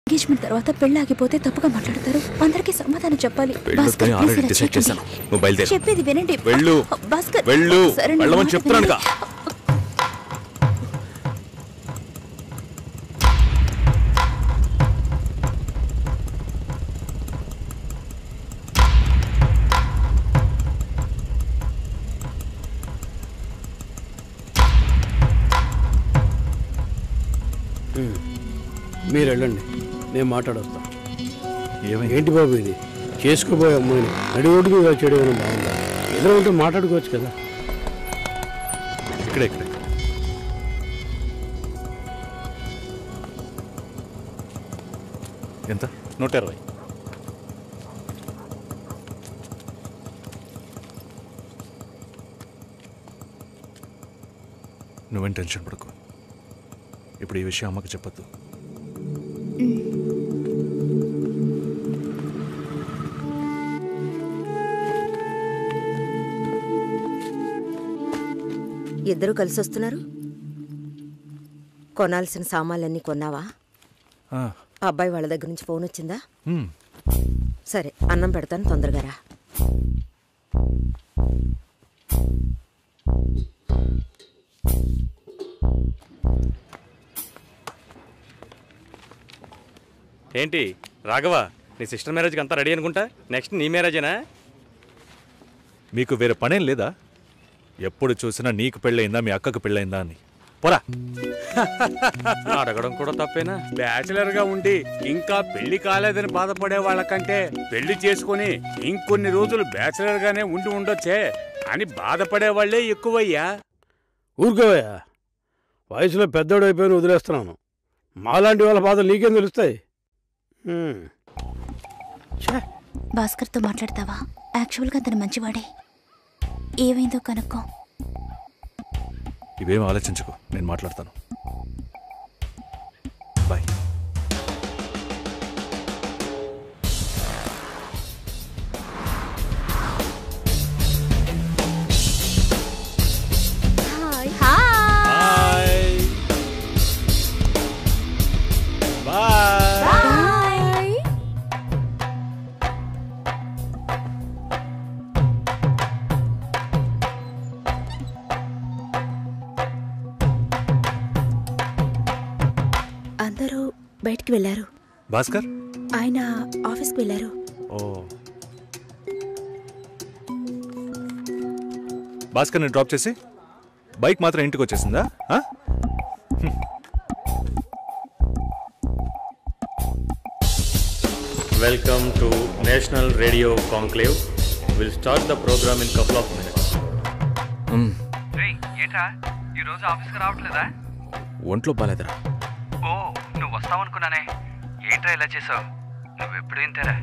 Engagement తర్వాత పెళ్లి ఆగిపోతే తప్పుగా మాట్లాడతారు అందరికీ సమాధానం చెప్పాలి భాస్కర్, వెళ్ళొద్దని please ఆల్రెడీ ఇలా డిసైడ్ చేయకండి. చేశాను నువ్వు బయలుదేరు చెప్పేది వినండి వెళ్ళు భాస్కర్ వెళ్ళు సరే, నా వెళ్ళమని మాట చెప్తున్నానుగా వినండి. మీరు వెళ్ళండి నేను మాట్లాడొస్తా ఏమైంది ఏంటి బాబు ఇది చేసుకోబోయే అమ్మాయిని నడి రోడ్డు మీద వచ్చేయడం ఏమైనా బాగుందా ఎదురు ఉంటే మాట్లాడుకోవచ్చు కదా ఇక్కడే ఇక్కడే ఎంత నూట ఇరవై నువ్వేం టెన్షన్ పడకు ఇప్పుడు ఈ విషయం అమ్మకి చెప్పొద్దు ఇద్దరు కలిసి వస్తున్నారు కొనాల్సిన సామాన్లన్నీ కొన్నావా ఆ, ఆ అబ్బాయి వాళ్ళ దగ్గర నుంచి ఫోన్ వచ్చిందా హ్మ్. సరే అన్నం పెడతాను తొందరగా రా ఏంటి రాఘవ నీ సిస్టర్ మ్యారేజ్కి అంతా రెడీ అనుకుంటా నెక్స్ట్ నీ మ్యారేజేనా మీకు వేరే పనేం లేదా ఎప్పుడు చూసినా నీకు పెళ్ళయిందా మీ అక్కకు పెళ్ళయిందా అని పోరా అడగడం కూడా తప్పేనా బ్యాచిలర్ గా ఉండి ఇంకా పెళ్లి కాలేదని బాధపడే వాళ్ళకంటే పెళ్లి చేసుకుని ఇంకొన్ని రోజులు బ్యాచిలర్ గానే ఉండి ఉండొచ్చే అని బాధపడే వాళ్ళే ఎక్కువయ్యా ఊరుకోవయ్యా వయసులో పెద్దోడు అయిపోయిన వదిలేస్తున్నాను మాలాంటి వాళ్ళ బాధలు నీకేం తెలుస్తాయి హ్మ్. భాస్కర్తో మాట్లాడతావా యాక్చువల్గా అతను మంచివాడే ఏమైందో కనుక్కో ఇవేం ఆలోచించకు నేను మాట్లాడతాను బాయ్ హాయ్ బాయ్ అందరూ బయటికి వెళ్ళారు భాస్కర్ ఆయన ఆఫీస్కి వెళ్ళారు ఓ భాస్కర్ని డ్రాప్ చేసి బైక్ మాత్రం ఇంటికి వచ్చేసిందా ఆ? Welcome to national radio conclave will start the programme in couple of minutes hmm, రేయ్ ఏంట్రా ఈరోజు ఆఫీస్కి రావట్లేదా ఒంట్లో బాలేదురా ఓ నువ్వు వస్తావనుకున్నానే ఏంట్రా ఇలా చేసావు నువ్వు ఎప్పుడు ఇంతేరా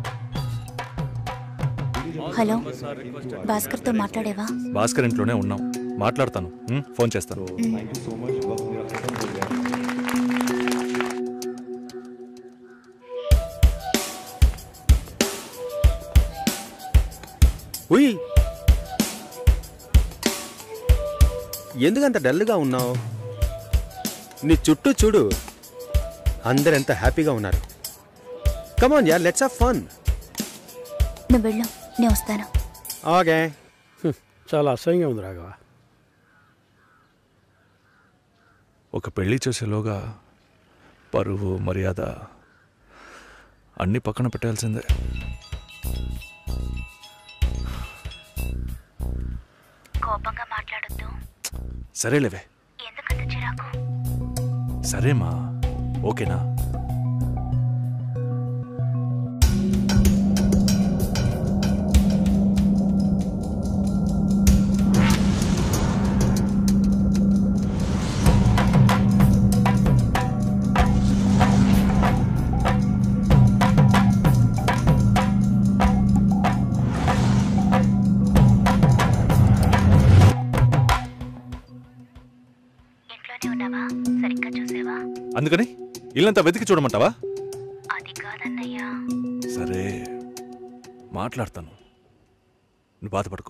హలో భాస్కర్తో మాట్లాడేవా భాస్కర్ ఇంట్లోనే ఉన్నాం మాట్లాడతాను మ్, ఫోన్ చేస్తాను ఉయ్ ఎందుకంత డల్గా ఉన్నావు నీ చుట్టూ చూడు అందరు ఎంత హ్యాపీగా ఉన్నారు come on ya let's have fun నువ్వు వెళ్ళు నేను వస్తాను ఓకే హ్మ్. చాలా అసహ్యంగా ఉంది రాఘవ ఒక పెళ్లి చేసేలోగా పరువు మర్యాద అన్ని పక్కన పెట్టాల్సిందే కోపంగా మాట్లాడొద్దు సరేలేవే ఎందుకంత చిరాకు సరేమా ఓకేనా ఇంట్లోనే ఉన్నావా సరిగ్గా చూసావా అందుకని ఇల్లంతా వెతికి చూడమంటావా అది కాదన్నయ్యా సరే మాట్లాడతాను నువ్వు బాధపడుకో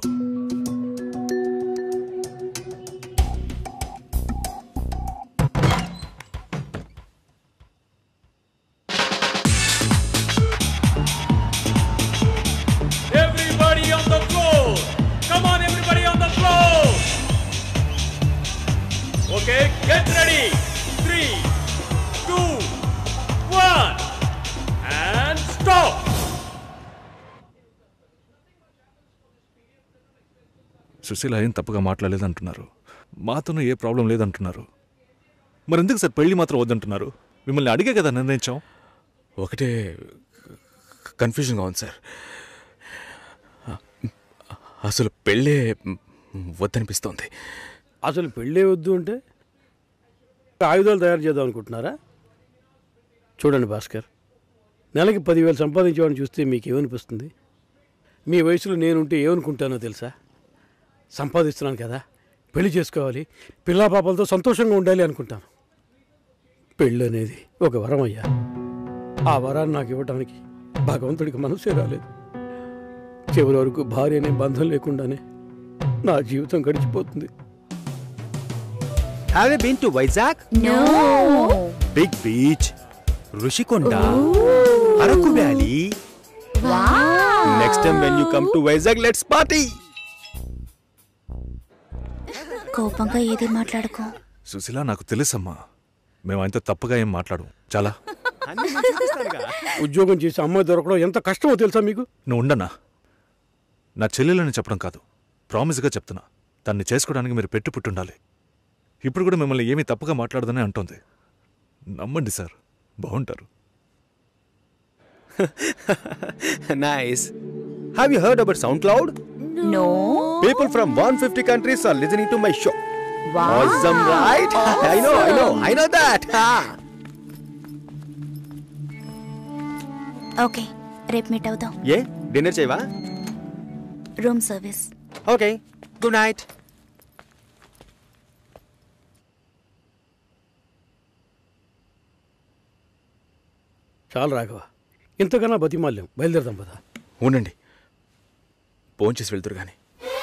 సుశీల ఏం తప్పుగా మాట్లాడలేదంటున్నారు మాతోనూ ఏ ప్రాబ్లం లేదంటున్నారు మరి ఎందుకు సార్ పెళ్లి మాత్రం వద్దంటున్నారు మిమ్మల్ని అడిగే కదా నిర్ణయించాం ఒకటే కన్ఫ్యూజన్గా ఉంది సార్ అసలు పెళ్ళే వద్దనిపిస్తోంది అసలు పెళ్ళే వద్దు అంటే ఆయుధాలు తయారు చేద్దాం అనుకుంటున్నారా చూడండి భాస్కర్ నెలకి పదివేలు సంపాదించేవాడిని చూస్తే మీకు ఏమనిపిస్తుంది మీ వయసులో నేనుంటే ఏమనుకుంటానో తెలుసా సంపాదిస్తున్నాను కదా పెళ్లి చేసుకోవాలి పిల్లా పాపలతో సంతోషంగా ఉండాలి అనుకుంటాను పెళ్ళి అనేది ఒక వరం అయ్యా ఆ వరాన్ని నాకు ఇవ్వడానికి భగవంతుడికి మనసే రాలేదు చివరి వరకు భార్య అనే బంధం లేకుండానే నా జీవితం గడిచిపోతుంది have you been to Vizag big beach Rushikonda Araku valley next time when you come to Vizag let's party కోపంగా ఏది మాట్లాడుకో సుశీల నాకు తెలుసమ్మా మేము ఆయనతో తప్పుగా ఏం మాట్లాడు చాలా ఉద్యోగం చేసి అమ్మాయి దొరకడం ఎంత కష్టమో తెలుసా మీకు నువ్వు ఉండనా నా చెల్లెలని చెప్పడం కాదు ప్రామిస్గా చెప్తున్నా తన్ని చేసుకోవడానికి మీరు పెట్టి పుట్టుండాలి ఇప్పుడు కూడా మిమ్మల్ని ఏమీ తప్పుగా మాట్లాడదని అంటోంది నమ్మండి సార్ బాగుంటారు nice have you heard about SoundCloud no People from 150 countries are listening to my show. Awesome, right? I know, I know, I know that. Ha. Okay రేపు మీట్ అవుదాం ఏ డిన్నర్ చేయవా room service okay good night చాలు రాఘవ ఇంతకన్నా బతిమాల్యం బయలుదేరదాం పదా ఉండండి phone చేసి వెళ్తురు కానీ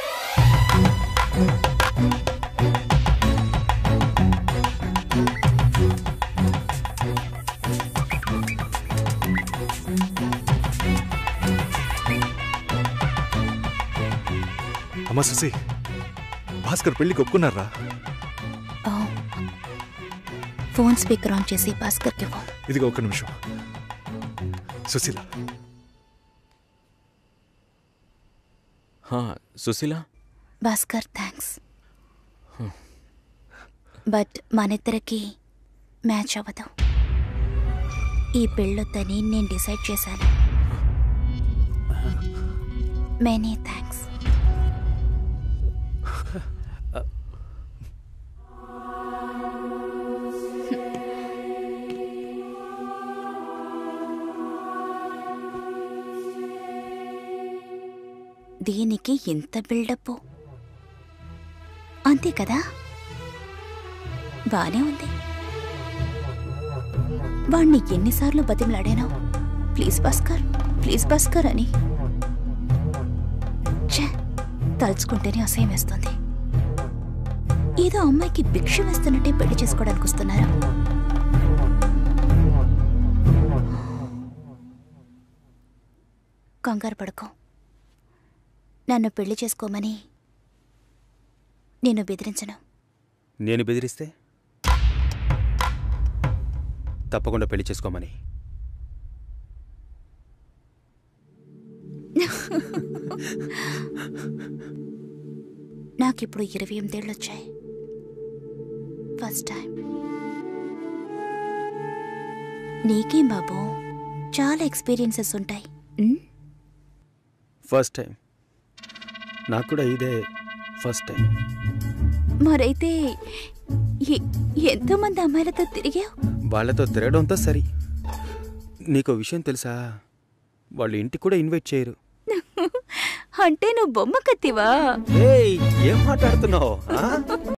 అమ్మా సుశీ భాస్కర్ పెళ్ళికి ఒప్పుకున్నారా ఓ ఫోన్ స్పీకర్ ఆన్ చేసి భాస్కర్కి ఫోన్ ఇదిగో ఒక్క నిమిషం సుశీల సుశీల భాస్కర్ థ్యాంక్స్ బట్ మనిద్దరికి మ్యాచ్ అవ్వదు ఈ పెళ్ళొద్దని నేను డిసైడ్ చేశాను మెనీ థ్యాంక్స్ దీనికి ఇంత బిల్డప్ అంతే కదా బానే ఉంది వాణ్ణి ఎన్నిసార్లు బతిమలాడాను ప్లీజ్ భాస్కర్ ప్లీజ్ భాస్కర్ అని ఛే తలుచుకుంటేనే అసహ్యం వేస్తుంది ఏదో అమ్మాయికి భిక్ష వేస్తున్నట్టే పెళ్లి చేసుకోవడానికి వస్తున్నారా కంగారు పడుకో నన్ను పెళ్లి చేసుకోమని నేను బెదిరించను నేను బెదిరిస్తే తప్పకుండా పెళ్లి చేసుకోమని నాకిప్పుడు ఇరవై ఎనిమిదేళ్ళు వచ్చాయి ఫస్ట్ టైం నీకేం బాబు చాలా ఎక్స్పీరియన్సెస్ ఉంటాయి ఉమ్? ఫస్ట్ టైం నాకు కూడా ఇదే ఫస్ట్ టైం మరైతే ఎ- ఎంతోమంది అమ్మాయిలతో తిరిగావు వాళ్ళతో తిరగడంతో సరి నీకో విషయం తెలుసా వాళ్ళు ఇంటికి కూడా ఇన్వైట్ చేయరు అంటే నువ్వు బొమ్మ కత్తివా ఏయ్ ఏం మాట్లాడుతున్నావు